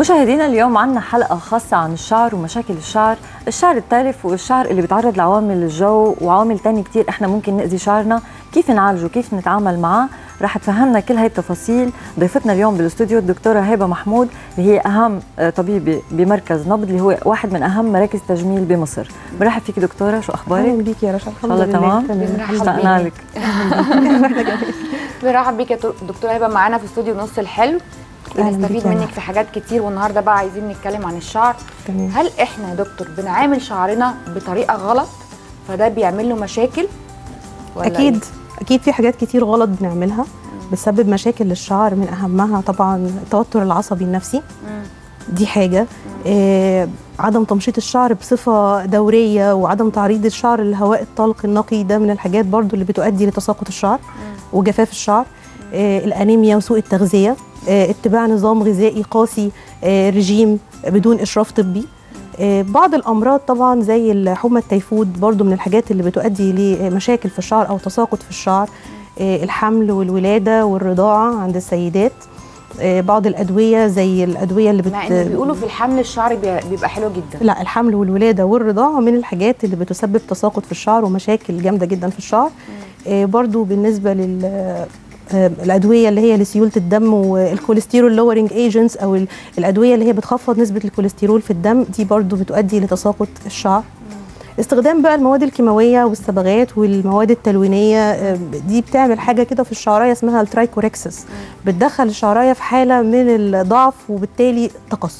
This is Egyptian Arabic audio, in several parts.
مشاهدينا اليوم عنا حلقة خاصة عن الشعر ومشاكل الشعر الشعر التالف والشعر اللي بيتعرض لعوامل الجو وعوامل تانية كتير احنا ممكن نأذي شعرنا كيف نعالجه كيف نتعامل معاه رح تفهمنا كل هاي التفاصيل ضيفتنا اليوم بالاستوديو الدكتورة هبة محمود اللي هي أهم طبيبة بمركز نبض اللي هو واحد من أهم مراكز تجميل بمصر برحب فيك دكتورة شو أخبارك؟ اهلا بيك يا رشا الحمد الله لله تمام اشتقنا لك بنرحب بيك يا دكتوره هبه معانا في استوديو نص الحلو أهلاً بنستفيد بيك يا منك مرحبا. في حاجات كتير والنهارده بقى عايزين نتكلم عن الشعر تمام. هل احنا يا دكتور بنعامل شعرنا بطريقه غلط فده بيعمل له مشاكل ولا اكيد إيه؟ اكيد في حاجات كتير غلط بنعملها بتسبب مشاكل للشعر من اهمها طبعا التوتر العصبي النفسي مم. دي حاجه آه عدم تمشيط الشعر بصفه دوريه وعدم تعريض الشعر للهواء الطلق النقي ده من الحاجات برضو اللي بتؤدي لتساقط الشعر وجفاف الشعر آه الانيميا وسوء التغذيه آه اتباع نظام غذائي قاسي آه رجيم بدون اشراف طبي آه، بعض الامراض طبعا زي الحمى التيفود برضو من الحاجات اللي بتؤدي لمشاكل في الشعر او تساقط في الشعر آه، الحمل والولاده والرضاعه عند السيدات آه، بعض الادويه زي الادويه اللي بت... مع ان بيقولوا في الحمل الشعر بي- بيبقى حلو جدا لا الحمل والولاده والرضاعه من الحاجات اللي بتسبب تساقط في الشعر ومشاكل جامده جدا في الشعر آه، برضو بالنسبه لل آه، الادويه اللي هي لسيوله الدم والكوليسترول لورنج ايجنتس او ال- الادويه اللي هي بتخفض نسبه الكوليسترول في الدم دي برضو بتؤدي لتساقط الشعر استخدام بقى المواد الكيماويه والصبغات والمواد التلوينيه آه، دي بتعمل حاجه كده في الشعرايه اسمها الترايكوركسس بتدخل الشعرايه في حاله من الضعف وبالتالي تقصف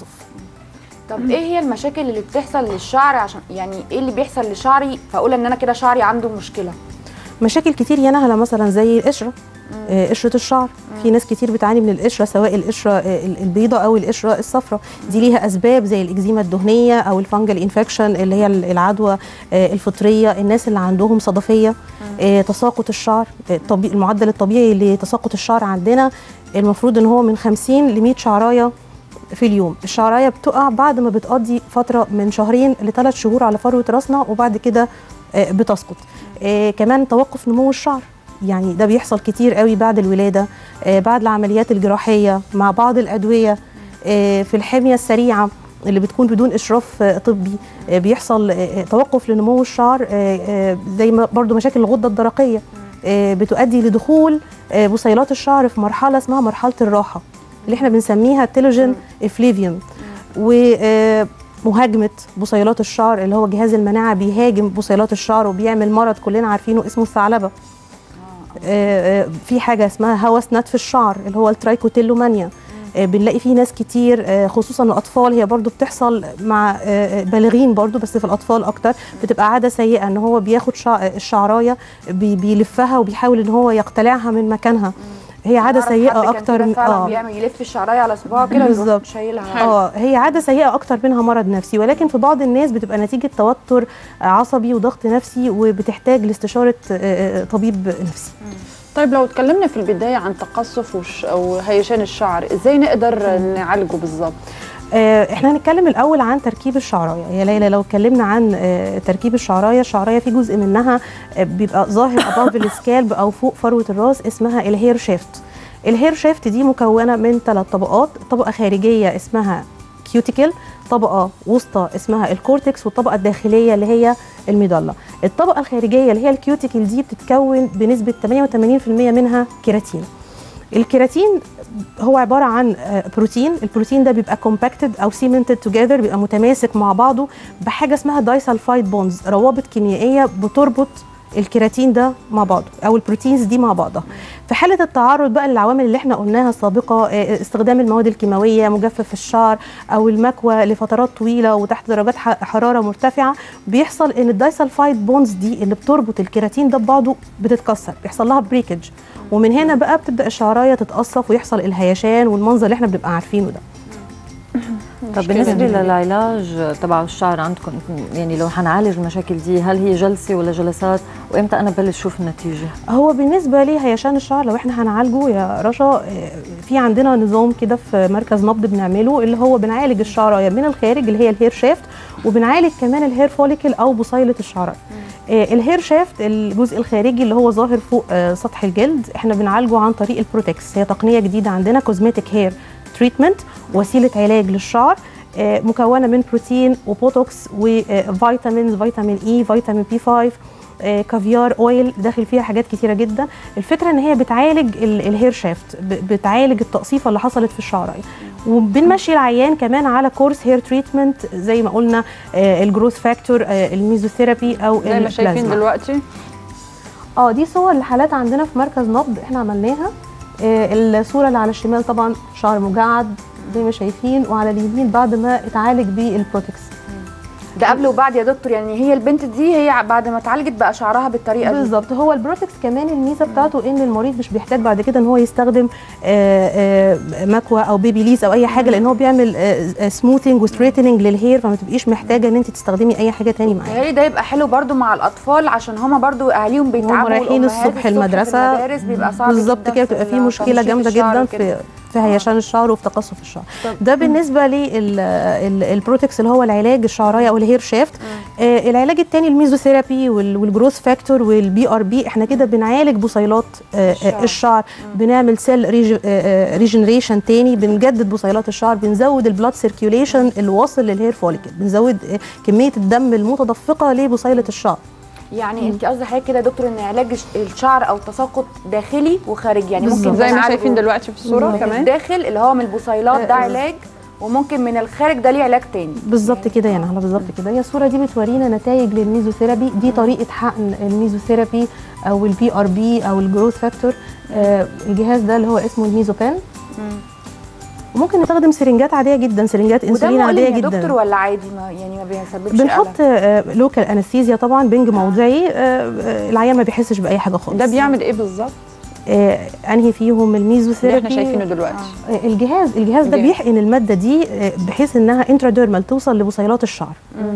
طب ايه هي المشاكل اللي بتحصل للشعر عشان يعني ايه اللي بيحصل لشعري فاقول ان انا كده شعري عنده مشكله مشاكل كتير ينهلها مثلا زي القشره آه، قشره الشعر في ناس كتير بتعاني من القشره سواء القشره آه، ال- البيضاء او القشره الصفراء دي ليها اسباب زي الاكزيما الدهنيه او الفانجل انفكشن اللي هي ال- العدوى آه، الفطريه الناس اللي عندهم صدفيه آه، تساقط الشعر آه، الطبي- المعدل الطبيعي لتساقط الشعر عندنا المفروض ان هو من 50 ل 100 شعرايه في اليوم الشعرايه بتقع بعد ما بتقضي فتره من شهرين لثلاث شهور على فروه راسنا وبعد كده آه، بتسقط آه، كمان توقف نمو الشعر يعني ده بيحصل كتير قوي بعد الولاده آه، بعد العمليات الجراحيه مع بعض الادويه آه، في الحميه السريعه اللي بتكون بدون اشراف آه، طبي آه، بيحصل آه، توقف لنمو الشعر آه، آه، زي ما برضو مشاكل الغده الدرقيه آه، بتؤدي لدخول آه، بصيلات الشعر في مرحله اسمها مرحله الراحه اللي احنا بنسميها تيلوجين افليفيوم ومهاجمه بصيلات الشعر اللي هو جهاز المناعه بيهاجم بصيلات الشعر وبيعمل مرض كلنا عارفينه اسمه الثعلبه آه، آه، في حاجه اسمها هوس نتف الشعر اللي هو الترايكوتيلومانيا آه، بنلاقي فيه ناس كتير آه، خصوصا الاطفال هي برضو بتحصل مع آه، آه، بالغين برضو بس في الاطفال اكتر بتبقى عاده سيئه ان هو بياخد شع- الشعرايه بي- بيلفها وبيحاول ان هو يقتلعها من مكانها هي عاده أعرف حد سيئه كان اكتر كده من فعلا بيعمل يلف الشعرايه على صباعه كده ويروح بالظبط. شايلها اه هي عاده سيئه اكتر منها مرض نفسي ولكن في بعض الناس بتبقى نتيجه توتر عصبي وضغط نفسي وبتحتاج لاستشاره آه، آه، طبيب نفسي طيب لو اتكلمنا في البداية عن تقصف وش أو هيشان الشعر إزاي نقدر نعالجه بالظبط؟ آه، احنا هنتكلم الاول عن تركيب الشعرايه يا ليلى لو اتكلمنا عن آه، تركيب الشعرايه الشعرايه في جزء منها آه، بيبقى ظاهر اباف السكالب او فوق فروه الراس اسمها الهير شيفت الهير شيفت دي مكونه من ثلاث طبقات طبقه خارجيه اسمها كيوتيكل طبقه وسطى اسمها الكورتكس والطبقه الداخليه اللي هي الميدالا الطبقه الخارجيه اللي هي الكيوتيكل دي بتتكون بنسبه 88% منها كيراتين الكيراتين هو عباره عن آه، بروتين البروتين ده بيبقى كومباكتد او سيمنتد توجذر بيبقى متماسك مع بعضه بحاجه اسمها دايسلفايد بونز روابط كيميائيه بتربط الكيراتين ده مع بعضه او البروتينز دي مع بعضها في حاله التعرض بقى للعوامل اللي احنا قلناها السابقه آه، استخدام المواد الكيماويه مجفف الشعر او المكوى لفترات طويله وتحت درجات ح- حراره مرتفعه بيحصل ان الدايسلفايد بونز دي اللي بتربط الكيراتين ده ببعضه بتتكسر بيحصل لها بريكج ومن هنا بقى بتبدا الشعرايه تتقصف ويحصل الهيشان والمنظر اللي احنا بنبقى عارفينه ده طب بالنسبة للعلاج تبع الشعر عندكم يعني لو حنعالج المشاكل دي هل هي جلسة ولا جلسات وامتى انا ببلش اشوف النتيجة؟ هو بالنسبه لي هيشان الشعر لو احنا هنعالجه يا رشا آه، في عندنا نظام كده في مركز نبض بنعمله اللي هو بنعالج الشعرايه من الخارج اللي هي الهير شافت وبنعالج كمان الهير فوليكل او بصيله الشعرايه آه، الهير شافت الجزء الخارجي اللي هو ظاهر فوق آه، سطح الجلد احنا بنعالجه عن طريق البروتكس هي تقنيه جديده عندنا كوزمتيك هير تريتمنت وسيله علاج للشعر آه، مكونه من بروتين وبوتوكس وفيتامينز فيتامين اي فيتامين بي 5 آه، كافيار اويل داخل فيها حاجات كتيره جدا الفكره ان هي بتعالج ال- الهير شافت ب- بتعالج التقصيفه اللي حصلت في الشعرايه وبنمشي العيان كمان على كورس هير تريتمنت زي ما قلنا آه، الجروث فاكتور آه، الميزوثيرابي او زي ما شايفين البلازما. دلوقتي اه دي صور لحالات عندنا في مركز نبض احنا عملناها آه، الصوره اللي على الشمال طبعا شعر مجعد زي ما شايفين وعلى اليمين بعد ما اتعالج بالبروتكس ده قبل وبعد يا دكتور يعني هي البنت دي هي بعد ما اتعالجت بقى شعرها بالطريقه دي بالظبط هو البروتكس كمان الميزه بتاعته ان المريض مش بيحتاج بعد كده ان هو يستخدم آه، آه، مكوى او بيبي ليس او اي حاجه لان هو بيعمل سموثنج وستريتنينج للهير فما تبقيش محتاجه ان انت تستخدمي اي حاجه تاني معاه متهيألي ده يبقى حلو برضو مع الاطفال عشان هما برضو اهاليهم بيتعبوا رايحين والأمهات الصبح المدرسة. في المدارس بيبقى صعب بالظبط جداً كده بتبقى في مشكله تنشيط جامده الشعر جدا وكده. في في هيشان الشعر وفي تقصف الشعر ده بالنسبه للبروتكس اللي هو العلاج الشعرايه او الهير شافت آه العلاج الثاني الميزوثيرابي وال- والجروث فاكتور والبي ار بي احنا كده بنعالج بصيلات آه الشعر. الشعر, الشعر. بنعمل سيل ريجنريشن تاني بنجدد بصيلات الشعر بنزود البلاد سيركيوليشن اللي واصل للهير فوليكل بنزود آه، كميه الدم المتدفقه لبصيله الشعر يعني انت قصدي حضرتك كده يا دكتور ان علاج الش- الشعر او تساقط داخلي وخارجي يعني ممكن بالظبط. زي ما نعالجه شايفين دلوقتي في الصوره بالظبط. كمان الداخل اللي هو من البصيلات ده آه، علاج وممكن من الخارج ده ليه علاج تاني بالظبط كده يعني احنا بالظبط كده هي الصوره دي بتورينا نتائج للميزوثيرابي دي طريقه حقن الميزوثيرابي او البي ار بي او الجروث فاكتور آه الجهاز ده اللي هو اسمه الميزوبان وممكن نستخدم سرنجات عاديه جدا سرنجات وده انسولين مؤلم عاديه يا جدا دكتور ولا عادي ما يعني ما بيسببش بنحط ألم؟ لوكال انستيزيا طبعا بنج موضعي آه، آه، العيان ما بيحسش باي حاجه خالص ده بيعمل ايه بالظبط آه انهي فيهم اللي الميزوثيرابي احنا شايفينه دلوقتي آه، الجهاز الجهاز ده الجهاز. بيحقن الماده دي آه، بحيث انها انتراديرمال توصل لبصيلات الشعر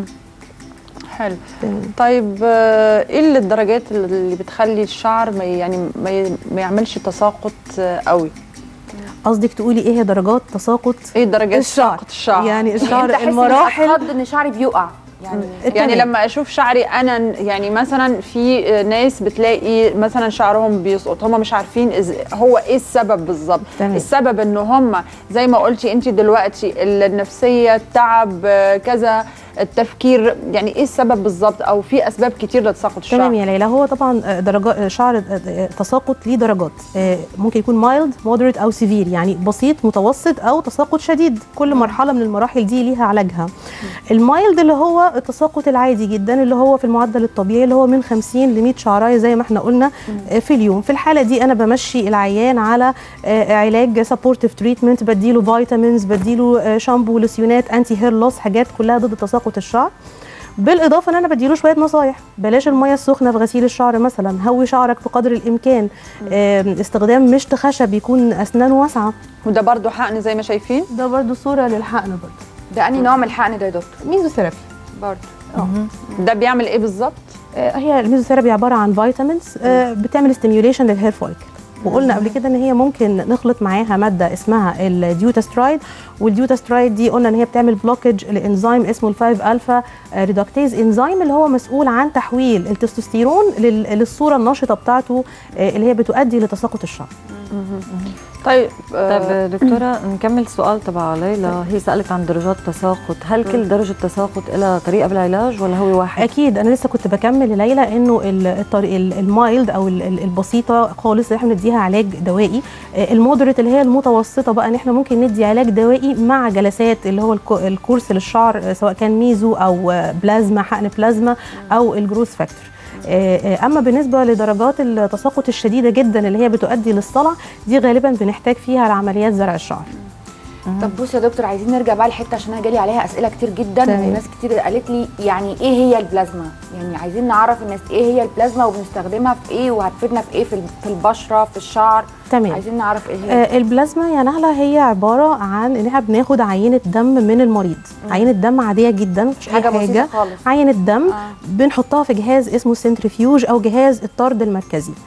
حلو تمام. طيب آه، ايه اللي الدرجات اللي بتخلي الشعر ما ي- يعني ما ي- ما يعملش تساقط آه، قوي قصدك تقولي ايه هي درجات تساقط ايه درجات الشعر تساقط الشعر يعني امتى الشعر احس إني المراحل أتخض ان شعري بيقع يعني يعني تمام. لما اشوف شعري انا يعني مثلا في ناس بتلاقي مثلا شعرهم بيسقط هم مش عارفين إز هو ايه السبب بالظبط تمام. السبب ان هم زي ما قلتي انت دلوقتي النفسيه التعب آه، كذا التفكير يعني ايه السبب بالظبط او في اسباب كتير لتساقط الشعر تمام يا ليلى هو طبعا درجات شعر تساقط ليه درجات آه، ممكن يكون مايلد مودريت او سيفير يعني بسيط متوسط او تساقط شديد كل مرحله من المراحل دي ليها علاجها المايلد اللي هو التساقط العادي جدا اللي هو في المعدل الطبيعي اللي هو من 50 ل 100 شعرايه زي ما احنا قلنا آه، في اليوم في الحاله دي انا بمشي العيان على آه، علاج سبورتيف تريتمنت بديله فيتامينز بديله آه، شامبو لوسيونات انتي هير لوس حاجات كلها ضد تساقط الشعر بالاضافه ان انا بديله شويه نصايح بلاش الميه السخنه في غسيل الشعر مثلا هوي شعرك بقدر الامكان آم، استخدام مشط خشب يكون اسنانه واسعه وده برضو حقن زي ما شايفين ده برضو صوره للحقن برضو ده انهي نوع من الحقن ده يا دكتور ميزوثيرابي برضه ده بيعمل ايه بالظبط آه، هي الميزوثيرابي عباره عن فيتامينز آه، بتعمل ستيميوليشن للهير فوليكل وقلنا قبل كده ان هي ممكن نخلط معاها ماده اسمها الديوتاسترايد والديوتاسترايد دي قلنا ان هي بتعمل بلوكج لانزيم اسمه الفايف الفا ريدكتيز انزيم اللي هو مسؤول عن تحويل التستوستيرون لل- للصوره النشطه بتاعته آه، اللي هي بتؤدي لتساقط الشعر طيب آه، طيب دكتورة نكمل سؤال تبع ليلى هي سألت عن درجات تساقط هل كل درجة تساقط لها طريقة بالعلاج ولا هو واحد؟ اكيد انا لسه كنت بكمل لليلى انه ال- الطريق ال- المايلد او ال- ال- البسيطه خالص اللي احنا بنديها علاج دوائي آه، المودريت اللي هي المتوسطه بقى ان احنا ممكن ندي علاج دوائي مع جلسات اللي هو الكو- الكورس للشعر آه، سواء كان ميزو او آه، بلازما حقن بلازما او الجروث فاكتور آه، آه، اما بالنسبه لدرجات التساقط الشديده جدا اللي هي بتؤدي للصلع دي غالبا بنحتاج فيها لعمليات زرع الشعر طب بصي يا دكتور عايزين نرجع بقى للحته عشان انا جالي عليها اسئله كتير جدا تمام. وناس كتير قالت لي يعني ايه هي البلازما يعني عايزين نعرف الناس ايه هي البلازما وبنستخدمها في ايه وهتفيدنا في ايه في ال- في البشره في الشعر تمام عايزين نعرف ايه هي آه، البلازما يا نهله هي عباره عن ان احنا بناخد عينه دم من المريض عينه دم عاديه جدا مش حاجه أي بسيطه خالص عينه دم آه. بنحطها في جهاز اسمه سنتريفيوج او جهاز الطرد المركزي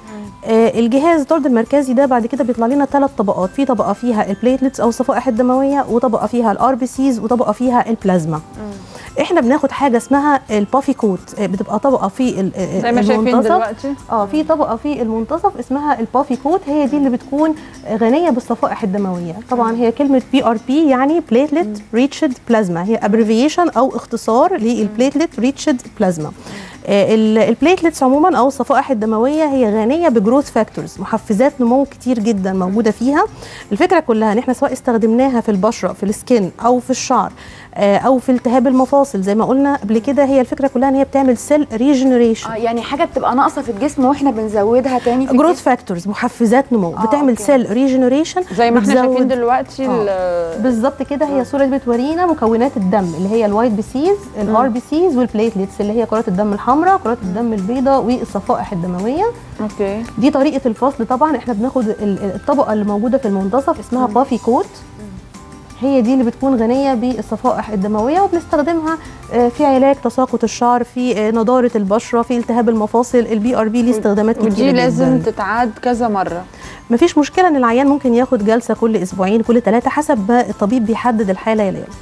آه، الجهاز الطرد المركزي ده بعد كده بيطلع لنا ثلاث طبقات في طبقه فيها البليتلتس او الصفائح الدمويه وطبقه فيها الار بي سيز وطبقه فيها البلازما احنا بناخد حاجه اسمها البافي كوت آه، بتبقى طبقه في ال- آه، زي ما شايفين المنتصف. دلوقتي اه في طبقه في المنتصف اسمها البافي كوت هي دي اللي بتكون غنيه بالصفائح الدمويه طبعا هي كلمه بي ار بي يعني بليتلت ريتشد بلازما هي ابريفيشن او اختصار للبليتلت ريتشد بلازما البليتلتس عموما او الصفائح الدمويه هي غنيه بجروث فاكتورز محفزات نمو كتير جدا موجوده فيها الفكره كلها ان احنا سواء استخدمناها في البشره في السكين او في الشعر آه، او في التهاب المفاصل زي ما قلنا قبل كده هي الفكره كلها ان هي بتعمل سيل ريجنريشن اه يعني حاجه بتبقى ناقصه في الجسم واحنا بنزودها تاني في جروث الجسم فاكتورز محفزات نمو آه، بتعمل أوكي. سيل ريجنريشن زي ما احنا شايفين دلوقتي ال- بالظبط كده هي صوره بتورينا مكونات الدم اللي هي الوايت بي سيز الار بي سيز والبليتلتس اللي هي كرات الدم الحمراء كرات الدم البيضاء والصفائح الدمويه اوكي دي طريقه الفصل طبعا احنا بناخد ال- ال- الطبقه اللي موجوده في المنتصف اسمها بافي كوت هي دي اللي بتكون غنيه بالصفائح الدمويه وبنستخدمها آه، في علاج تساقط الشعر في آه، نضاره البشره في التهاب المفاصل البي ار بي ليه استخدامات كتير ودي لازم جداً. تتعاد كذا مره مفيش مشكله ان العيان ممكن ياخد جلسه كل اسبوعين كل ثلاثه حسب ما الطبيب بيحدد الحاله يا ليلى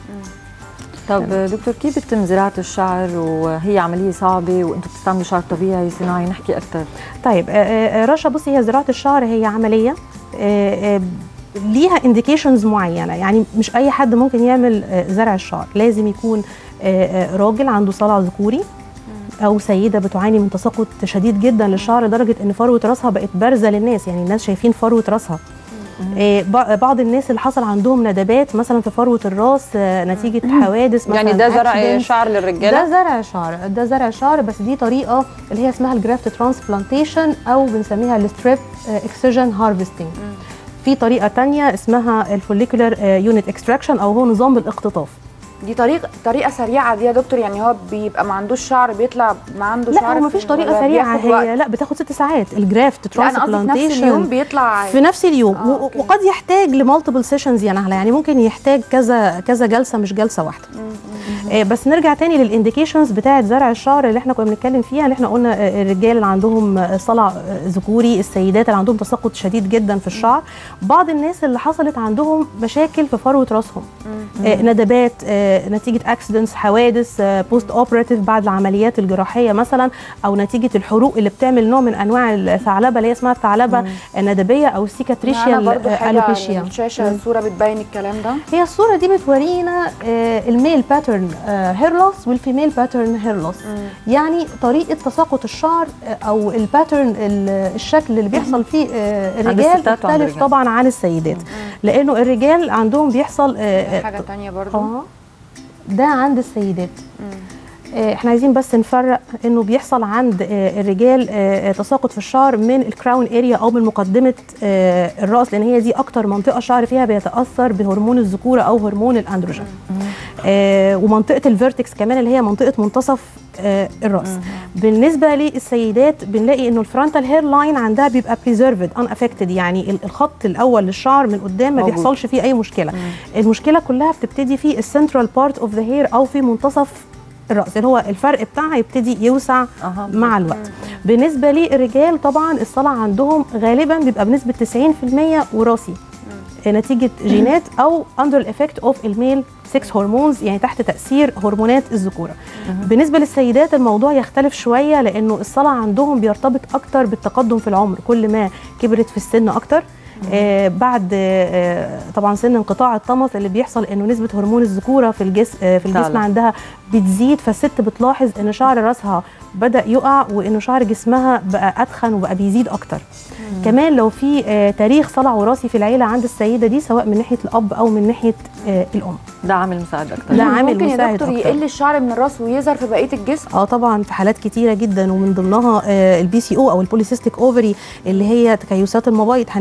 طب دكتور كيف بتتم زراعه الشعر وهي عمليه صعبه وانتم بتستعملوا شعر طبيعي صناعي نحكي اكثر طيب آه، آه، رشا بصي هي زراعه الشعر هي عمليه آه، آه، ليها انديكيشنز معينه يعني مش اي حد ممكن يعمل آه، زرع الشعر لازم يكون آه، آه، راجل عنده صلع ذكوري او سيده بتعاني من تساقط شديد جدا للشعر لدرجه ان فروه راسها بقت بارزه للناس يعني الناس شايفين فروه راسها آه، ب- بعض الناس اللي حصل عندهم ندبات مثلا في فروه الراس آه، نتيجه حوادث مثلا يعني ده زرع accidents. شعر ده للرجاله زرع شعر ده زرع شعر بس دي طريقه اللي هي اسمها الجرافت ترانسبلانتيشن او بنسميها الستريب اكسجن هارفستنج في طريقه تانية اسمها الفوليكولار يونت اكستراكشن او هو نظام الاقتطاف دي طريقه طريقه سريعه دي يا دكتور يعني هو بيبقى ما عندوش شعر بيطلع ما عنده لا شعر هو في- مفيش طريقه ولا سريعه بياخد وقت؟ هي لا بتاخد ست ساعات الجرافت لا انا قصدي في نفس اليوم ترانسبلانتيشن بيطلع في نفس اليوم آه، و- أوكي. وقد يحتاج لمالتيبل سيشنز يا نهله يعني ممكن يحتاج كذا كذا جلسه مش جلسه واحده آه، بس نرجع تاني للانديكيشنز بتاعه زرع الشعر اللي احنا كنا بنتكلم فيها اللي احنا قلنا آه، الرجال اللي عندهم آه، صلع آه، ذكوري السيدات اللي عندهم تساقط شديد جدا في الشعر بعض الناس اللي حصلت عندهم مشاكل في فروه راسهم آه، ندبات آه، نتيجه اكسيدنتس حوادث بوست اوبراتيف بعد العمليات الجراحيه مثلا او نتيجه الحروق اللي بتعمل نوع من انواع الثعلبه اللي هي اسمها الثعلبه الندبيه او معانا السيكاتريشيال برضو حاجه الوبيشيا على الشاشه صوره بتبين الكلام ده هي الصوره دي بتورينا آه، الميل باترن هير لوس والفيميل باترن هير لوس يعني طريقه تساقط الشعر آه، او الباترن الشكل اللي بيحصل فيه آه، الرجال الستات وعند مختلف الرجال. طبعا عن السيدات لانه الرجال عندهم بيحصل آه، حاجه تانية برضو اه ده عند السيدات آه، احنا عايزين بس نفرق انه بيحصل عند آه، الرجال آه، آه، تساقط في الشعر من الكراون اريا او من مقدمه آه، الراس لان هي دي اكتر منطقه الشعر فيها بيتاثر بهرمون الذكوره او هرمون الاندروجين آه، ومنطقه الفيرتكس كمان اللي هي منطقه منتصف آه، الراس بالنسبه للسيدات بنلاقي انه الفرونتال هير لاين عندها بيبقى بريزيرفد ان افكتد يعني ال- الخط الاول للشعر من قدام ما موجود. بيحصلش فيه اي مشكله المشكله كلها بتبتدي في السنترال بارت اوف ذا هير او في منتصف الراس اللي هو الفرق بتاعها يبتدي يوسع أها. مع الوقت بالنسبه للرجال طبعا الصلع عندهم غالبا بيبقى بنسبه 90% وراثي نتيجه جينات او اندر الافكت اوف الميل 6 هرمونز يعني تحت تاثير هرمونات الذكوره بالنسبه للسيدات الموضوع يختلف شويه لانه الصلع عندهم بيرتبط اكتر بالتقدم في العمر كل ما كبرت في السن اكتر آه بعد آه طبعا سن انقطاع الطمث اللي بيحصل انه نسبه هرمون الذكوره في الجسم آه في الجسم تعلى. عندها بتزيد فالست بتلاحظ ان شعر راسها بدا يقع وانه شعر جسمها بقى اتخن وبقى بيزيد اكتر كمان لو في آه تاريخ صلع وراثي في العيله عند السيده دي سواء من ناحيه الاب او من ناحيه آه الام ده عامل مساعد اكثر ده عامل ممكن يا مساعد دكتور أكتر. يقل الشعر من الراس ويظهر في بقيه الجسم اه طبعا في حالات كتيره جدا ومن ضمنها البي سي او او البوليسيستيك اوفري اللي هي تكيسات المبايض هنتكلم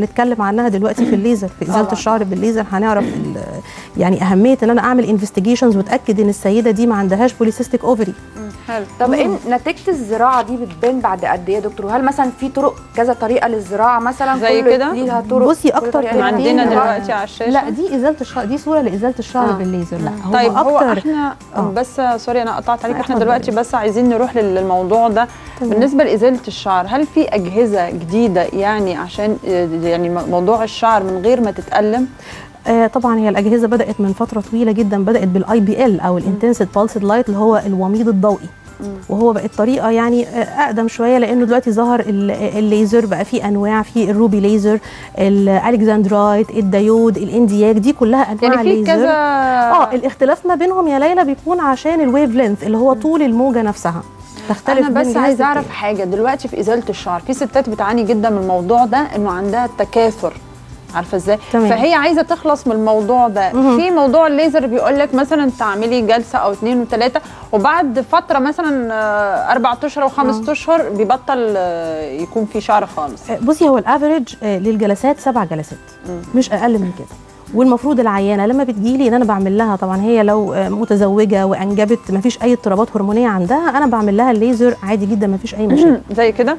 عنها دلوقتي في الليزر في ازاله طبعاً. الشعر بالليزر هنعرف ال- يعني اهميه ان انا اعمل انفستيجيشنز واتاكد ان السيده دي ما عندهاش بوليسيستيك اوفري حلو طب إيه نتيجه الزراعه دي بتبان بعد قد ايه يا دكتور وهل مثلا في طرق كذا طريقه للزراعه مثلا زي كل كده؟ ليها طرق بصي كل أكتر طريقة طريقتين ليها عندنا طريقة. دلوقتي على الشاشه لا دي ازاله الشعر دي صوره لازاله الشعر آه. بالليزر لا هو طيب هو اكتر احنا آه. بس سوري انا قطعت عليك لا، احنا اتفضلي. دلوقتي بس عايزين نروح لل- للموضوع ده تمام. بالنسبه لازاله الشعر هل في اجهزه جديده يعني عشان آه، يعني موضوع الشعر من غير ما تتالم آه طبعا هي الاجهزه بدات من فتره طويله جدا بدات بالاي بي ال او الانتنسيف بالسد لايت اللي هو الوميض الضوئي وهو بقت طريقه يعني آه، اقدم شويه لانه دلوقتي ظهر ال- الليزر بقى في انواع في الروبي ليزر الالكسندرايت الديود الاندياك دي كلها انواع يعني في ليزر كذا اه الاختلاف ما بينهم يا ليلى بيكون عشان الويف لينث اللي هو طول الموجه نفسها تختلف انا بين بس جهاز عايزه اعرف للتاني. حاجه دلوقتي في ازاله الشعر في ستات بتعاني جدا من الموضوع ده انه عندها تكاثر عارفه ازاي تمام. فهي عايزه تخلص من الموضوع ده مهم. في موضوع الليزر بيقول لك مثلا تعملي جلسه او اثنين وثلاثه وبعد فتره مثلا آه، اربع اشهر او خمس اشهر بيبطل آه، يكون في شعر خالص آه، بصي هو الافريج آه، للجلسات سبع جلسات مش اقل من كده والمفروض العيانه لما بتجيلي ان انا بعمل لها طبعا هي لو آه، متزوجه وانجبت ما فيش اي اضطرابات هرمونيه عندها انا بعمل لها الليزر عادي جدا ما فيش اي مشاكل زي كده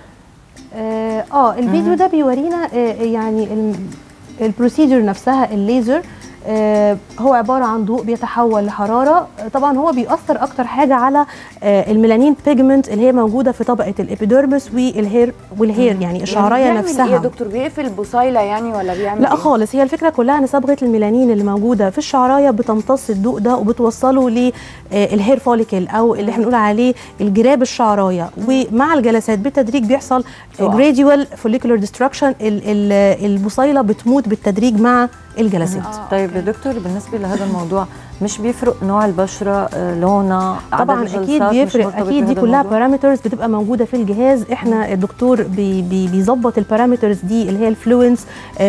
اه آه، الفيديو ده بيورينا آه، يعني الم- البروسيجر نفسها الليزر آه، هو عباره عن ضوء بيتحول لحراره آه، طبعا هو بيأثر اكتر حاجه على آه، الميلانين بيجمنت اللي هي موجوده في طبقه الابيديرمس والهير والهير يعني الشعرايه يعني بيعمل نفسها ايه يا دكتور بيقفل البصيله يعني ولا بيعمل لا إيه؟ خالص هي الفكره كلها ان صبغه الميلانين اللي موجوده في الشعرايه بتمتص الضوء ده وبتوصله للهير فوليكل او اللي احنا بنقول عليه الجراب الشعرايه ومع الجلسات بالتدريج بيحصل تقع. جراديوال فوليكولار ديستركشن البصيله بتموت بالتدريج مع الجلسات آه. طيب يا دكتور بالنسبه لهذا الموضوع مش بيفرق نوع البشره آه، لونها عدد طبعا الجلسات اكيد مش بيفرق مرتبط اكيد دي بهذا كلها الموضوع؟ بارامترز بتبقى موجوده في الجهاز احنا الدكتور بي بي بيظبط البارامترز دي اللي هي الفلوينس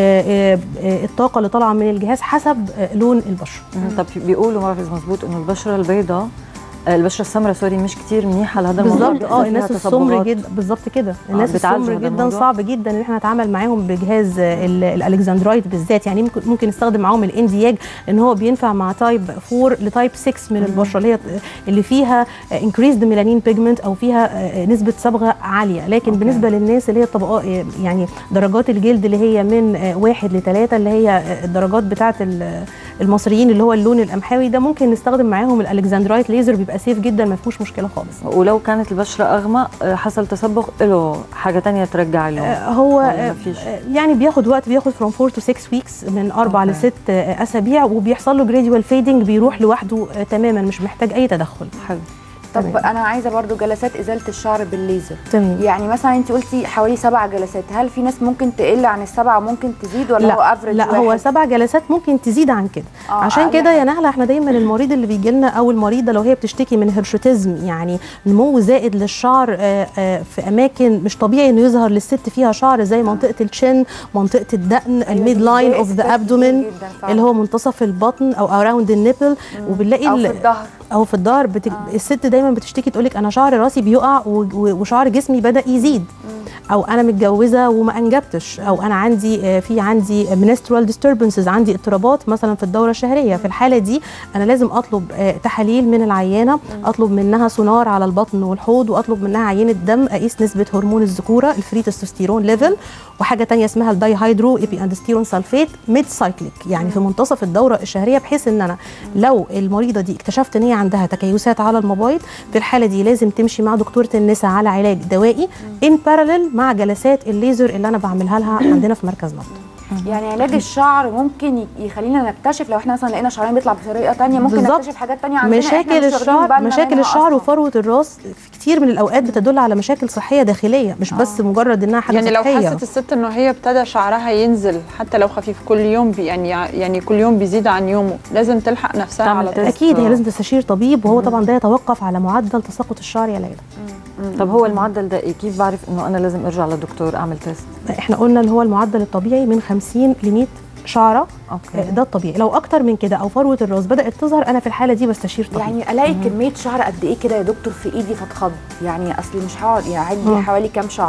الطاقه اللي طالعه من الجهاز حسب آه، لون البشره مم، طب بيقولوا ما بعرف اذا مزبوط انه البشره البيضاء آه، البشره السمراء سوري مش كتير منيحه لهذا الموضوع بالظبط بيحصل اه فيها الناس السمر تصبغات. جدا بالظبط كده الناس بتعالجوا السمر هذا جدا الموضوع؟ صعب جدا ان احنا نتعامل معاهم بجهاز آه، ال- الالكسندرايت بالذات يعني ممكن ممكن نستخدم معاهم الاندياج لان هو بينفع مع تايب 4 لتايب 6 من البشره اللي هي اللي فيها انكريزد ميلانين بيجمنت او فيها آه، نسبه صبغه عاليه لكن أوكي. بالنسبه للناس اللي هي طبقات آه، يعني درجات الجلد اللي هي من آه، واحد لثلاثه اللي هي آه، الدرجات بتاعه ال- المصريين اللي هو اللون القمحاوي ده ممكن نستخدم معاهم الالكسندرايت ليزر بيبقى سيف جدا ما فيهوش مشكله خالص ولو كانت البشره اغمق آه، حصل تصبغ له حاجه تانية ترجع اللون آه، هو ولا آه، مفيش؟ آه، يعني بياخد وقت بياخد from 4 to 6 weeks من اربع أوكي. لست آه، اسابيع وبيحصل له gradual fading بيروح لوحده آه، تماما مش محتاج اي تدخل حلو طب تمام. انا عايزه برضو جلسات ازاله الشعر بالليزر تمام يعني مثلا انت قلتي حوالي سبع جلسات هل في ناس ممكن تقل عن السبعه وممكن تزيد ولا هو لا افريج لا هو سبع جلسات ممكن تزيد عن كده آه، عشان أقل كده يا حاجة. نهله احنا دايما المريض اللي بيجي لنا او المريضه لو هي بتشتكي من هيرشوتيزم يعني نمو زائد للشعر آه، آه، في اماكن مش طبيعي انه يظهر للست فيها شعر زي منطقه الشن منطقه الدقن الميد لاين اوف ذا ابدومين اللي هو منتصف البطن او اراوند النيبل وبنلاقي او ال- في الظهر او في الظهر بت... آه. الست دايما بتشتكي تقول لك انا شعر راسي بيقع و... و... وشعر جسمي بدا يزيد او انا متجوزه وما انجبتش او انا عندي آه، في عندي menstrual disturbances عندي اضطرابات مثلا في الدوره الشهريه في الحاله دي انا لازم اطلب آه، تحاليل من العيانه اطلب منها سونار على البطن والحوض واطلب منها عينه دم اقيس نسبه هرمون الذكوره الفري تستوستيرون ليفل وحاجه تانية اسمها الدايهيدرو ايبي اندستيرون سلفيت ميد سايكليك يعني في منتصف الدوره الشهريه بحيث ان انا لو المريضه دي اكتشفت ان هي عندها تكيسات على المبايض في الحاله دي لازم تمشي مع دكتوره النساء على علاج دوائي ان باراليل مع جلسات الليزر اللي انا بعملها لها عندنا في مركز نبض يعني علاج الشعر ممكن ي- يخلينا نكتشف لو احنا مثلا لقينا شعرين بيطلع بطريقه تانية ممكن بالظبط. نكتشف حاجات تانية عندنا إحنا مشاكل مش واخدين الشعر بالنا مشاكل منها الشعر أصلاً. وفروه الراس في كتير من الاوقات بتدل على مشاكل صحيه داخليه مش بس مجرد انها حاجه يعني لو صحيه حست الست انه هي ابتدى شعرها ينزل حتى لو خفيف كل يوم بي يعني يعني كل يوم بيزيد عن يومه لازم تلحق نفسها تعمل على طول تيست. اكيد هي آه. لازم تستشير طبيب وهو طبعا ده يتوقف على معدل تساقط الشعر يا ليلى طب هو المعدل ده إيه؟ كيف بعرف انه انا لازم ارجع للدكتور اعمل تيست احنا قلنا اللي هو المعدل الطبيعي من 50 ل 100 شعره اوكي آه، ده الطبيعي لو اكتر من كده او فروه الراس بدات تظهر انا في الحاله دي بستشير طبيب يعني الاقي كميه شعر قد ايه كده يا دكتور في ايدي فاتخض يعني اصلي مش هقعد يعني عندي مم. حوالي كام شعر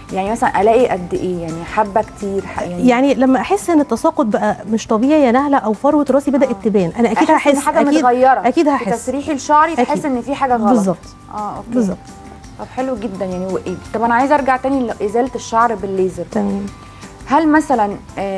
يعني مثلا الاقي قد ايه يعني حبه كتير ح- يعني, يعني لما احس ان التساقط بقى مش طبيعي يا نهله او فروه راسي بدات تبان انا اكيد أحس إن هحس حاجه اكيد متغيره اكيد في هحس تسريحي لشعري تحس أكيد. ان في حاجه غلط بالظبط اه اوكي بالظبط طب حلو جدا يعني و... طب انا عايزه ارجع تاني لازاله الشعر بالليزر تمام هل مثلا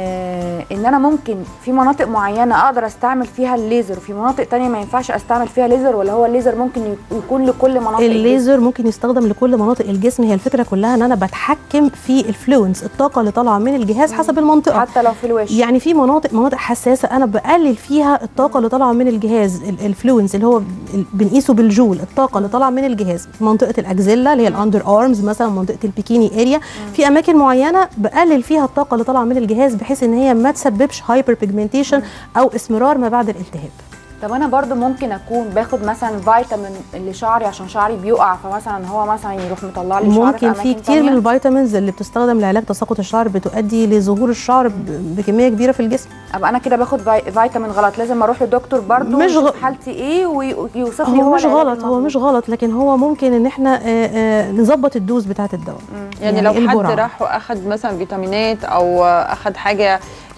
آه ان انا ممكن في مناطق معينه اقدر استعمل فيها الليزر وفي مناطق تانية ما ينفعش استعمل فيها ليزر ولا هو الليزر ممكن ي- يكون لكل مناطق الجسم؟ الليزر ممكن يستخدم لكل مناطق الجسم هي الفكره كلها ان انا بتحكم في الفلوينس الطاقه اللي طالعه من الجهاز حسب المنطقه حتى لو في الوش يعني في مناطق مناطق حساسه انا بقلل فيها الطاقه اللي طالعه من الجهاز ال- الفلوينس اللي هو ال- بنقيسه بالجول الطاقه اللي طالعه من الجهاز منطقه الاكزيلا اللي هي الاندر ارمز مثلا منطقه البيكيني اريا في اماكن معينه بقلل فيها الطاقه اللي طالعه من الجهاز بحيث ان هي ما تسببش هايبر بيجمنتيشن او اسمرار ما بعد الالتهاب طب انا برضو ممكن اكون باخد مثلا فيتامين لشعري عشان شعري بيقع فمثلا هو مثلا يروح مطلع لي شعر ممكن في أماكن كتير من تانية؟ الفيتامينز اللي بتستخدم لعلاج تساقط الشعر بتؤدي لظهور الشعر ب- بكميه كبيره في الجسم ابقى انا كده باخد في- فيتامين غلط لازم اروح لدكتور برضو مش يشوف غ- حالتي ايه وي- ويوصف لي هو هو مش العلاج غلط هو المظبوط. مش غلط لكن هو ممكن ان احنا آه، آه، نظبط الدوز بتاعه الدواء يعني, يعني لو حد الجرعة. راح واخد مثلا فيتامينات او اخد حاجه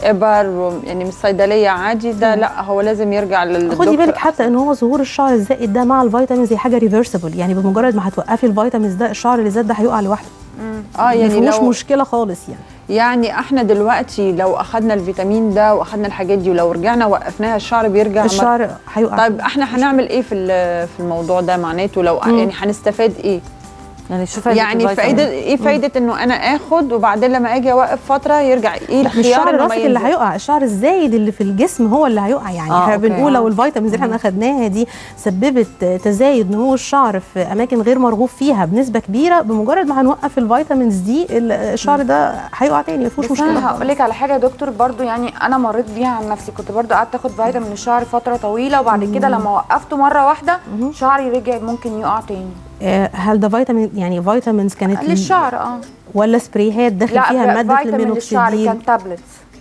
ابر يعني من الصيدليه عادي ده لا هو لازم يرجع للدكتور خدي بالك حتى ان هو ظهور الشعر الزائد ده مع الفيتامينز هي حاجه ريفرسبل يعني بمجرد ما هتوقفي الفيتامينز ده الشعر اللي زاد ده هيقع لوحده اه ما يعني فيهوش لو مشكله خالص يعني يعني احنا دلوقتي لو اخدنا الفيتامين ده واخدنا الحاجات دي ولو رجعنا وقفناها الشعر بيرجع مر- الشعر هيقع طيب احنا هنعمل ايه في ال- في الموضوع ده معناته لو مم. يعني هنستفاد ايه يعني شو فايدة يعني الفيتامين؟ فايده ايه فايده انه انا اخد وبعدين لما اجي اوقف فتره يرجع ايه لا مش الخيار شعر انه ما راسك اللي ينزل؟ هيقع الشعر الزايد اللي في الجسم هو اللي هيقع يعني آه، احنا أوكي. بنقول لو آه. الفيتامينز اللي احنا اخدناها دي سببت تزايد نمو الشعر في اماكن غير مرغوب فيها بنسبه كبيره بمجرد ما هنوقف الفيتامينز دي ال- الشعر ده هيقع تاني ما فيهوش بس مشكله انا هقول لك على حاجه يا دكتور برضو يعني انا مريت بيها عن نفسي كنت برضو قعدت اخد فيتامين الشعر فتره طويله وبعد كده لما وقفته مره واحده شعري رجع ممكن يقع تاني آه، هل ده فيتامين يعني فيتامينز كانت للشعر اه ولا سبريهات داخل فيها لا ماده فيتامين للشعر المينوكسيديل كان تابلتس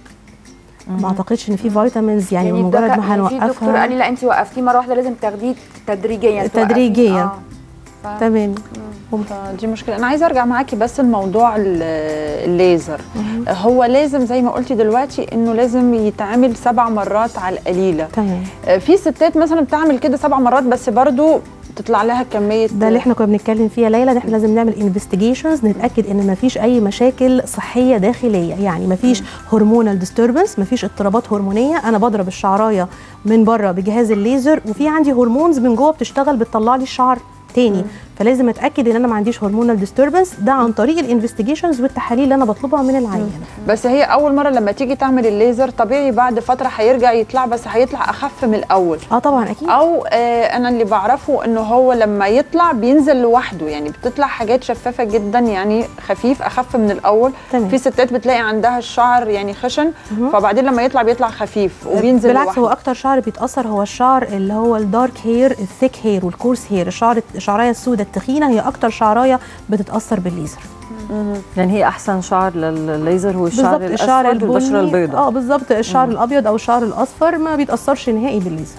ما اعتقدش ان في فيتامينز يعني, يعني بمجرد الدكا- ما يعني في دكتور قال هنوقفها لي لا انت وقفتيه مره واحده لازم تاخديه تدريجيا توقفيه. تدريجياً. آه. ف- تمام دي مشكله انا عايزه ارجع معاكي بس الموضوع ال- الليزر هو لازم زي ما قلتي دلوقتي انه لازم يتعمل سبع مرات على القليله تمام آه، في ستات مثلا بتعمل كده سبع مرات بس برضو تطلع لها كميه ده اللي احنا كنا بنتكلم فيها ليلى ان احنا لازم نعمل انفستيجيشنز نتاكد ان ما فيش اي مشاكل صحيه داخليه يعني ما فيش هرمونال ديستربنس ما فيش اضطرابات هرمونيه انا بضرب الشعرايه من بره بجهاز الليزر وفي عندي هرمونز من جوه بتشتغل بتطلع لي الشعر تاني فلازم اتاكد ان انا ما عنديش هرمونال ديستربنس ده عن طريق الانفستيجيشنز والتحاليل اللي انا بطلبها من العيان بس هي اول مره لما تيجي تعمل الليزر طبيعي بعد فتره هيرجع يطلع بس هيطلع اخف من الاول اه طبعا اكيد او آه انا اللي بعرفه انه هو لما يطلع بينزل لوحده يعني بتطلع حاجات شفافه جدا يعني خفيف اخف من الاول تمام. في ستات بتلاقي عندها الشعر يعني خشن فبعدين لما يطلع بيطلع خفيف وبينزل بالعكس لوحده هو اكتر شعر بيتاثر هو الشعر اللي هو الدارك هير الثيك هير والكورس هير الشعر الشعرايه السوداء التخينه هي اكتر شعرايه بتتاثر بالليزر يعني هي احسن شعر للليزر هو الشعر بالظبط الشعر الاسود والبشره البني البيضاء اه بالظبط الشعر الابيض او الشعر الاصفر ما بيتاثرش نهائي بالليزر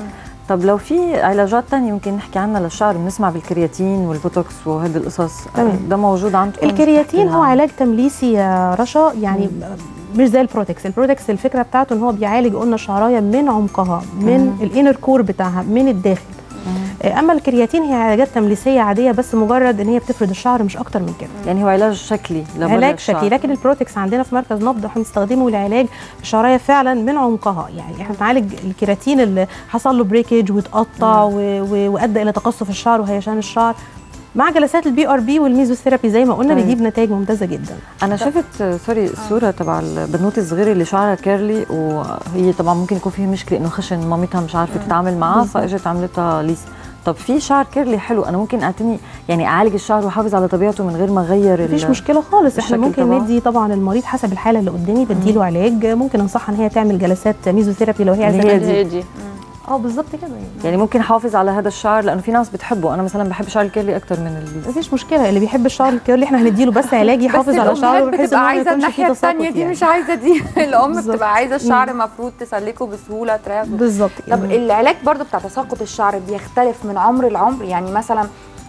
طب لو في علاجات تانية ممكن نحكي عنها للشعر بنسمع بالكرياتين والبوتوكس وهذه القصص تمام. ده موجود عندكم الكرياتين نحكي هو عنه. علاج تمليسي يا رشا يعني مش زي البروتكس البروتكس الفكره بتاعته ان هو بيعالج قلنا الشعرايه من عمقها من الانر كور بتاعها من الداخل آه، اما الكرياتين هي علاجات تمليسيه عاديه بس مجرد ان هي بتفرد الشعر مش اكتر من كده يعني هو علاج شكلي لبرا علاج الشعر. شكلي لكن البروتكس عندنا في مركز نبض احنا بنستخدمه لعلاج الشعرايه فعلا من عمقها يعني احنا بنعالج الكيراتين اللي حصل له بريكج واتقطع و- و- وادى الى تقصف الشعر وهيشان الشعر مع جلسات البي ار بي والميزوثيرابي زي ما قلنا طيب. بيجيب نتائج ممتازه جدا انا شفت آه، سوري الصوره تبع البنوته الصغيره اللي شعرها كيرلي وهي طبعا ممكن يكون فيها مشكله انه خشن مامتها مش عارفه تتعامل معاه فاجت عملتها ليس طب في شعر كيرلي حلو انا ممكن اعتني يعني اعالج الشعر واحافظ على طبيعته من غير ما اغير مفيش ال- مشكله خالص احنا الشكل ممكن تبعه. ندي طبعا المريض حسب الحاله اللي قدامي بديله علاج ممكن انصحها ان هي تعمل جلسات ميزوثيرابي لو هي عايزه اللي هي تعمل- دي. هي دي اه بالظبط كده يعني يعني ممكن احافظ على هذا الشعر لانه في ناس بتحبه انا مثلا بحب شعر الكيرلي اكثر من الليس مفيش مشكله اللي بيحب الشعر الكيرلي احنا هنديله بس علاج يحافظ على شعره بحيث ان بتبقى هو ما عايزه يكونش فيه الناحيه الثانيه تساقط دي يعني. مش عايزه دي الام بالظبط. بتبقى عايزه الشعر مفروض تسلكه بسهوله تريح بالظبط طب يعني. العلاج برضو بتاع تساقط الشعر بيختلف من عمر لعمر يعني مثلا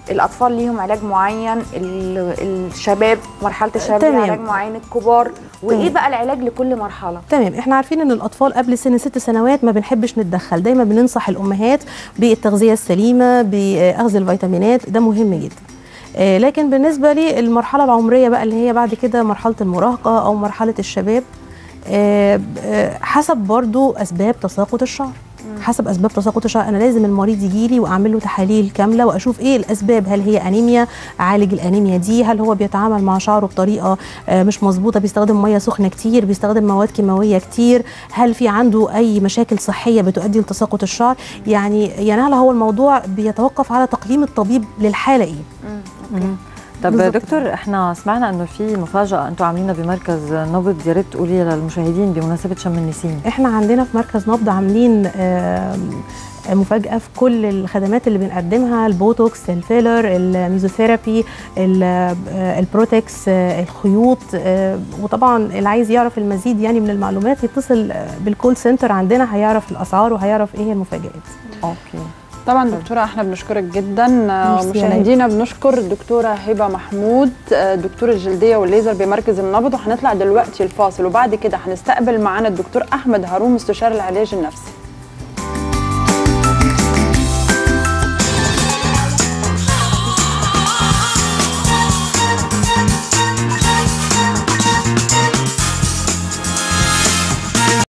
الاطفال ليهم علاج معين ال- الشباب مرحله الشباب ليها تمام. علاج معين الكبار وايه تمام. بقى العلاج لكل مرحله تمام احنا عارفين ان الاطفال قبل سن ست سنوات ما بنحبش نتدخل دايما بننصح الامهات بالتغذيه السليمه باخذ الفيتامينات ده مهم جدا آه، لكن بالنسبه للمرحله العمريه بقى اللي هي بعد كده مرحله المراهقه او مرحله الشباب آه، آه، حسب برضو اسباب تساقط الشعر حسب اسباب تساقط الشعر انا لازم المريض يجي لي واعمل له تحاليل كامله واشوف ايه الاسباب هل هي انيميا اعالج الانيميا دي هل هو بيتعامل مع شعره بطريقه آه، مش مظبوطه بيستخدم ميه سخنه كتير بيستخدم مواد كيماويه كتير هل في عنده اي مشاكل صحيه بتؤدي لتساقط الشعر يعني يعني هل هو الموضوع بيتوقف على تقييم الطبيب للحاله ايه طب بالظبط. دكتور احنا سمعنا انه في مفاجاه انتم عاملينها بمركز نبض يا ريت تقولي للمشاهدين بمناسبه شم النسيم احنا عندنا في مركز نبض عاملين آم، مفاجأة في كل الخدمات اللي بنقدمها البوتوكس الفيلر الميزوثيرابي ال- آه، البروتكس آه، الخيوط آه، وطبعا اللي عايز يعرف المزيد يعني من المعلومات يتصل آه، بالكول سنتر عندنا هيعرف الأسعار وهيعرف ايه هي المفاجآت اوكي طبعا دكتوره احنا بنشكرك جدا ميرسي يا مشاهدينا بنشكر الدكتوره هبه محمود آه، دكتور الجلديه والليزر بمركز النبض وهنطلع دلوقتي الفاصل وبعد كده هنستقبل معانا الدكتور احمد هارون مستشار العلاج النفسي